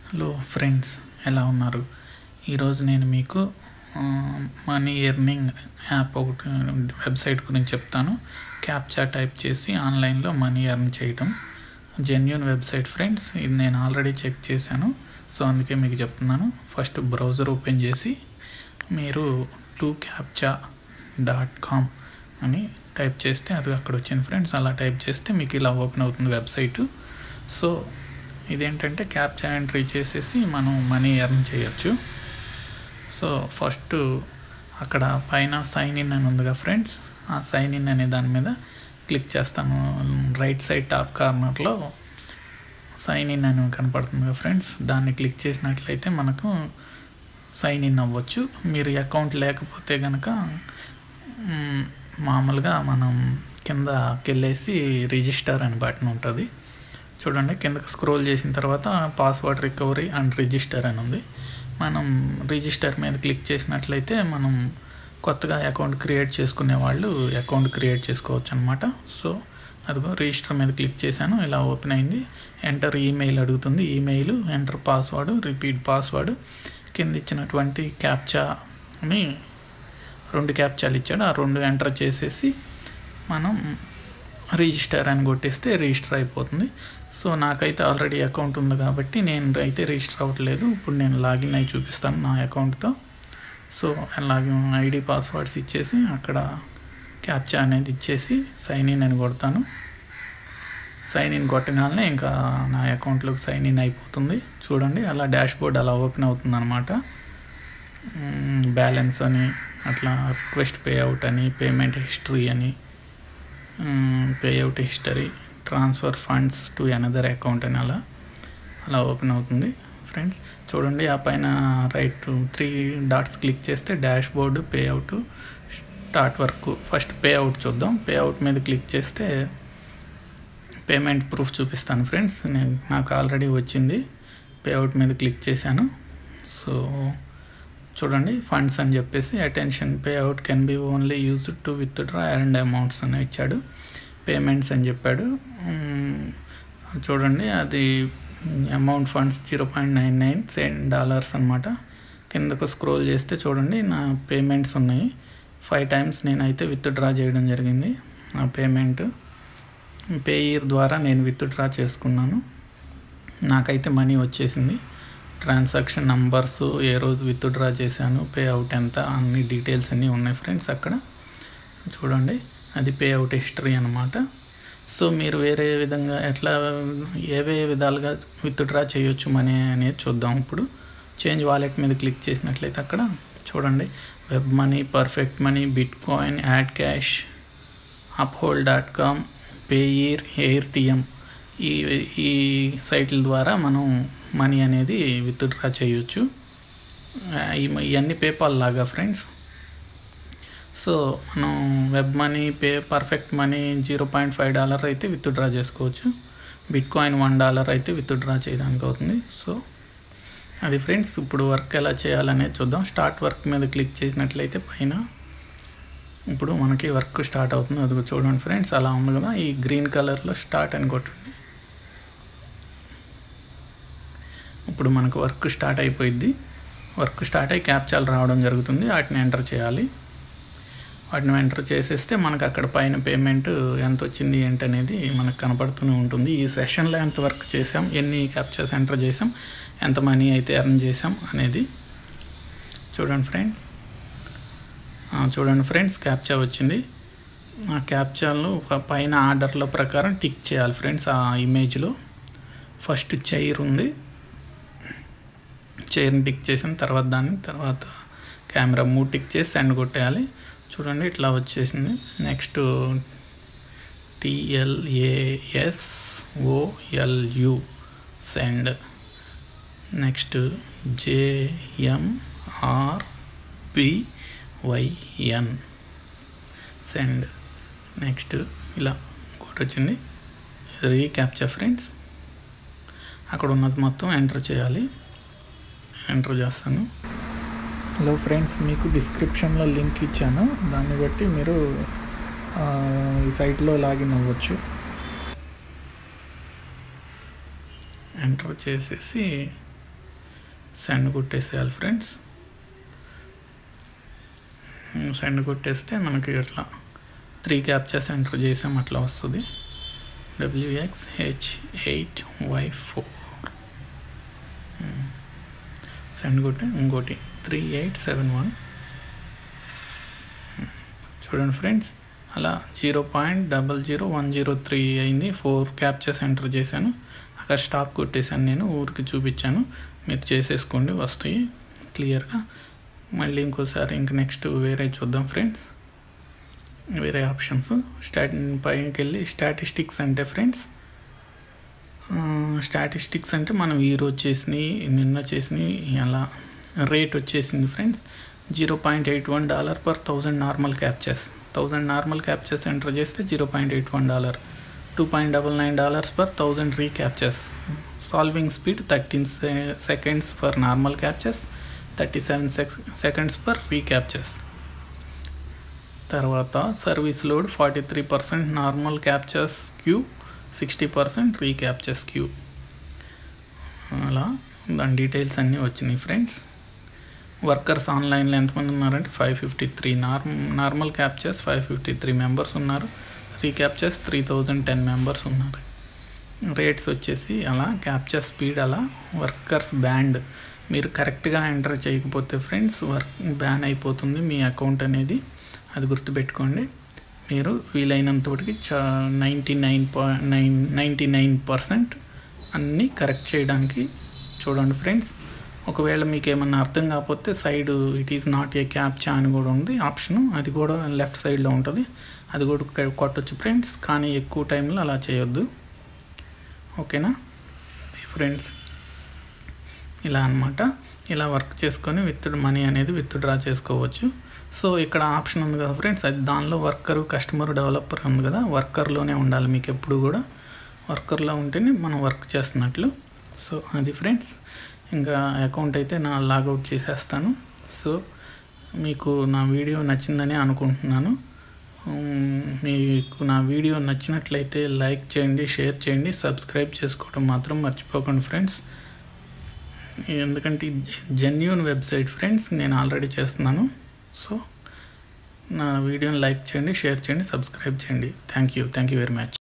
hello friends ఎలా ఉన్నారు ఈరోజు నేను మీకు మనీ ఎర్నింగ్ యాప్ ఒకటి వెబ్సైట్ గురించి చెప్తాను క్యాప్చా టైప్ చేసి ఆన్లైన్లో మనీ ఎర్న్ చేయటం జెన్యున్ వెబ్సైట్ ఫ్రెండ్స్ ఇది నేను ఆల్రెడీ చెక్ చేశాను సో అందుకే మీకు చెప్తున్నాను ఫస్ట్ బ్రౌజర్ ఓపెన్ చేసి మీరు టూ క్యాప్చా డాట్ కామ్ అని టైప్ చేస్తే అది అక్కడ వచ్చింది ఫ్రెండ్స్ అలా టైప్ చేస్తే మీకు ఇలా ఓపెన్ అవుతుంది వెబ్సైటు సో ఇదేంటంటే క్యాప్చా ఎంట్రీ చేసేసి మనం మనీ ఎర్న్ చేయొచ్చు సో ఫస్ట్ అక్కడ పైన సైన్ ఇన్ అని ఉందిగా ఫ్రెండ్స్ ఆ సైన్ ఇన్ అనే దాని మీద క్లిక్ చేస్తాను రైట్ సైడ్ టాప్ కార్నర్లో సైన్ ఇన్ అని కనపడుతుంది ఫ్రెండ్స్ దాన్ని క్లిక్ చేసినట్లయితే మనకు సైన్ ఇన్ అవ్వచ్చు మీరు అకౌంట్ లేకపోతే కనుక మామూలుగా మనం కిందకి వెళ్ళేసి రిజిస్టర్ అని బటన్ ఉంటుంది చూడండి కిందకి స్క్రోల్ చేసిన తర్వాత పాస్వర్డ్ రికవరీ అండ్ రిజిస్టర్ అని ఉంది మనం రిజిస్టర్ మీద క్లిక్ చేసినట్లయితే మనం కొత్తగా అకౌంట్ క్రియేట్ చేసుకునే వాళ్ళు అకౌంట్ క్రియేట్ చేసుకోవచ్చు అనమాట సో అదిగో రిజిస్టర్ మీద క్లిక్ చేశాను ఇలా ఓపెన్ అయింది ఎంటర్ ఈమెయిల్ అడుగుతుంది email enter password repeat password కింద ఇచ్చినటువంటి క్యాప్చా అని రెండు క్యాప్చాలు ఇచ్చాడు ఆ రెండు ఎంటర్ చేసేసి మనం రిజిస్టర్ అని కొట్టేస్తే రిజిస్టర్ అయిపోతుంది సో నాకైతే ఆల్రెడీ అకౌంట్ ఉంది కాబట్టి నేను అయితే రిజిస్టర్ అవ్వట్లేదు ఇప్పుడు నేను లాగిన్ అయి చూపిస్తాను నా అకౌంట్తో సో లాగిన్ ఐడి పాస్వర్డ్స్ ఇచ్చేసి అక్కడ క్యాప్చా అనేది ఇచ్చేసి సైన్ ఇన్ అని కొడతాను సైన్ ఇన్ కొట్టగానే ఇంకా నా అకౌంట్లోకి సైన్ ఇన్ అయిపోతుంది చూడండి అలా డాష్ బోర్డ్ అలా ఓపెన్ అవుతుంది అనమాట బ్యాలెన్స్ అని అట్లా రిక్వెస్ట్ పే అవుట్ అని పేమెంట్ హిస్టరీ అని pay out history transfer funds to another account అని అలా అలా ఓపెన్ అవుతుంది ఫ్రెండ్స్ చూడండి ఆ పైన రైట్ త్రీ డాట్స్ క్లిక్ చేస్తే dashboard pay out start work first pay out చూద్దాం పే అవుట్ మీద క్లిక్ చేస్తే పేమెంట్ ప్రూఫ్ చూపిస్తాను ఫ్రెండ్స్ నేను నాకు ఆల్రెడీ వచ్చింది పే అవుట్ మీద క్లిక్ చేశాను సో చూడండి ఫండ్స్ అని చెప్పేసి attention pay out can be only used to withdraw and amounts అని ఇచ్చాడు పేమెంట్స్ అని చెప్పాడు చూడండి అది amount funds zero point nine nine seven dollars అనమాట కిందకు స్క్రోల్ చేస్తే చూడండి నా పేమెంట్స్ ఉన్నాయి ఫైవ్ టైమ్స్ నేనైతే విత్ డ్రా చేయడం జరిగింది నా పేమెంట్ పేయర్ ద్వారా నేను విత్ డ్రా చేసుకున్నాను నాకైతే మనీ వచ్చేసింది ట్రాన్సాక్షన్ నంబర్స్ ఏ రోజు విత్ డ్రా చేశాను పే అవుట్ ఎంత అన్ని డీటెయిల్స్ అన్నీ ఉన్నాయి ఫ్రెండ్స్ అక్కడ చూడండి అది పే అవుట్ హిస్టరీ అనమాట సో మీరు వేరే విధంగా ఎట్లా ఏవే విధాలుగా విత్ డ్రా చేయొచ్చు మనీ అనేది చూద్దాం ఇప్పుడు చేంజ్ వాలెట్ మీద క్లిక్ చేసినట్లయితే అక్కడ చూడండి WebMoney Perfect Money Bitcoin AdvCash Uphold dot com Payeer AirTM ఈ ఈ సైట్ల ద్వారా మనం మనీ అనేది విత్ డ్రా చేయొచ్చు ఇవన్నీ పేపాల్ లాగా ఫ్రెండ్స్ సో మనం WebMoney pay Perfect Money zero point five dollar అయితే విత్ డ్రా చేసుకోవచ్చు బిట్ కాయిన్ వన్ డాలర్ అయితే విత్ డ్రా చేయడానికి అవుతుంది సో అది ఫ్రెండ్స్ ఇప్పుడు వర్క్ ఎలా చేయాలనేది చూద్దాం స్టార్ట్ వర్క్ మీద క్లిక్ చేసినట్లయితే పైన ఇప్పుడు మనకి వర్క్ స్టార్ట్ అవుతుంది అది చూడండి ఫ్రెండ్స్ అలా ఉంది కదా ఈ గ్రీన్ కలర్లో స్టార్ట్ అని కొట్టండి ఇప్పుడు మనకు వర్క్ స్టార్ట్ అయిపోయింది వర్క్ స్టార్ట్ అయ్యి క్యాప్చాలు రావడం జరుగుతుంది వాటిని ఎంటర్ చేయాలి వాటిని ఎంటర్ చేసేస్తే మనకు అక్కడ పైన పేమెంట్ ఎంత వచ్చింది ఏంటి అనేది మనకు కనపడుతూనే ఉంటుంది ఈ సెషన్లో ఎంత వర్క్ చేసాం ఎన్ని క్యాప్చర్స్ ఎంటర్ చేసాం ఎంత మనీ అయితే ఎర్న్ చేసాం అనేది చూడండి ఫ్రెండ్ చూడండి ఫ్రెండ్స్ క్యాప్చా వచ్చింది ఆ క్యాప్చాలను పైన ఆర్డర్ల ప్రకారం టిక్ చేయాలి ఫ్రెండ్స్ ఆ ఇమేజ్లో ఫస్ట్ చైర్ ఉంది చైర్ని టిక్ చేసిన తర్వాత దాన్ని తర్వాత కెమెరా మూవ్ టిక్ చేసి సెండ్ కొట్టేయాలి చూడండి ఇట్లా వచ్చేసింది next TLAS OLU send next JMRPYN send next ఇలా ఇంకోటి వచ్చింది రీక్యాప్చర్ ఫ్రెండ్స్ అక్కడ ఉన్నది మొత్తం ఎంటర్ చేయాలి ఎంటర్ చేస్తాను హలో ఫ్రెండ్స్ మీకు డిస్క్రిప్షన్లో లింక్ ఇచ్చాను దాన్ని బట్టి మీరు ఈ సైట్లో లాగిన్ అవ్వచ్చు ఎంటర్ చేసేసి సెండ్ కొట్టేసేయాలి ఫ్రెండ్స్ సెండ్ కొట్టేస్తే మనకి ఇట్లా త్రీ క్యాప్చర్స్ ఎంటర్ చేసాం అట్లా వస్తుంది WX H eight Y four send కొట్టి ఇంకోటి త్రీ ఎయిట్ సెవెన్ వన్ చూడండి ఫ్రెండ్స్ అలా zero point double zero one zero three అయింది ఫోర్ క్యాప్చర్స్ ఎంటర్ చేశాను అక్కడ స్టాప్ కొట్టేశాను నేను ఊరికి చూపించాను మీరు చేసేసుకోండి వస్తాయి క్లియర్గా మళ్ళీ ఇంకోసారి ఇంక నెక్స్ట్ వేరే చూద్దాం ఫ్రెండ్స్ వేరే ఆప్షన్స్ స్టాట్ పైకి వెళ్ళి స్టాటిస్టిక్స్ అంటే ఫ్రెండ్స్ స్టాటిస్టిక్స్ అంటే మనం ఈరోజు చేసినవి నిన్న చేసినవి అలా రేట్ వచ్చేసింది friends zero point eight one dollar per thousand normal captures thousand normal captures enter చేస్తే zero point eight one dollar two point double nine dollars per thousand recaptures solving speed thirteen seconds for normal captures thirty seven seconds per recaptures తర్వాత service load forty three percent normal captures queue sixty percent recaptures queue అలా దాని details అన్నీ వచ్చినాయి friends workers ఆన్లైన్లో ఎంతమంది ఉన్నారంటే five fifty three norm normal captures five fifty three members ఉన్నారు recaptures three thousand ten members ఉన్నారు రేట్స్ వచ్చేసి అలా క్యాప్చర్ స్పీడ్ అలా వర్కర్స్ బ్యాండ్ మీరు కరెక్ట్గా ఎంటర్ చేయకపోతే ఫ్రెండ్స్ వర్క్ బ్యాన్ అయిపోతుంది మీ అకౌంట్ అనేది అది గుర్తుపెట్టుకోండి మీరు వీలైనంతటికి చా ninety nine point nine ninety nine percent అన్నీ కరెక్ట్ చేయడానికి చూడండి ఫ్రెండ్స్ ఒకవేళ మీకు ఏమన్నా అర్థం కాకపోతే side it is not a captcha అని కూడా ఉంది ఆప్షను అది కూడా లెఫ్ట్ సైడ్లో ఉంటుంది అది కూడా కొట్టచ్చు ఫ్రెండ్స్ కానీ ఎక్కువ టైంలో అలా చేయొద్దు ఓకేనా ఫ్రెండ్స్ ఇలా అనమాట ఇలా వర్క్ చేసుకొని విత్ మనీ అనేది విత్ డ్రా చేసుకోవచ్చు సో ఇక్కడ ఆప్షన్ ఉంది కదా ఫ్రెండ్స్ అది దానిలో వర్కరు కస్టమర్ డెవలపర్ ఉంది కదా వర్కర్లోనే ఉండాలి మీకు ఎప్పుడు కూడా వర్కర్లో ఉంటేనే మనం వర్క్ చేస్తున్నట్లు సో అది ఫ్రెండ్స్ ఇంకా అకౌంట్ అయితే నా లాగౌట్ చేసేస్తాను సో మీకు నా వీడియో నచ్చిందని అనుకుంటున్నాను మీకు నా వీడియో నచ్చినట్లయితే లైక్ చేయండి షేర్ చేయండి సబ్స్క్రైబ్ చేసుకోవడం మాత్రం మర్చిపోకండి ఫ్రెండ్స్ ఎందుకంటే జెన్యున్ వెబ్సైట్ ఫ్రెండ్స్ నేను ఆల్రెడీ చేస్తున్నాను సో నా వీడియోని లైక్ చేయండి షేర్ చేయండి సబ్స్క్రైబ్ చేయండి thank you thank you very much